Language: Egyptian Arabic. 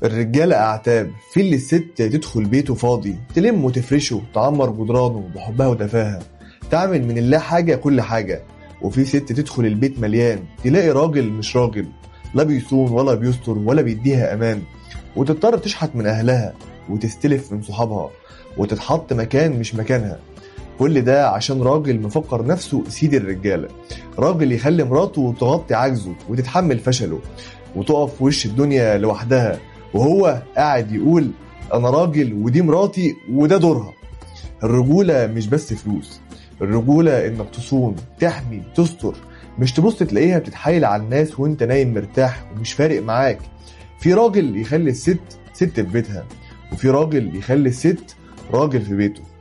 الرجالة أعتاب في اللي الست تدخل بيته فاضي تلم وتفرشه تعمر جدرانه بحبها ودفاها تعمل من اللا حاجة كل حاجة وفي ست تدخل البيت مليان تلاقي راجل مش راجل لا بيصون ولا بيستر ولا بيديها أمان وتضطر تشحت من أهلها وتستلف من صحابها وتتحط مكان مش مكانها كل ده عشان راجل مفكر نفسه سيد الرجالة راجل يخلي مراته تغطي عجزه وتتحمل فشله وتقف في وش الدنيا لوحدها وهو قاعد يقول انا راجل ودي مراتي وده دورها الرجولة مش بس فلوس الرجولة انك تصون تحمي تستر مش تبص تلاقيها بتتحايل على الناس وانت نايم مرتاح ومش فارق معاك في راجل يخلي الست ست في بيتها وفي راجل يخلي الست راجل في بيته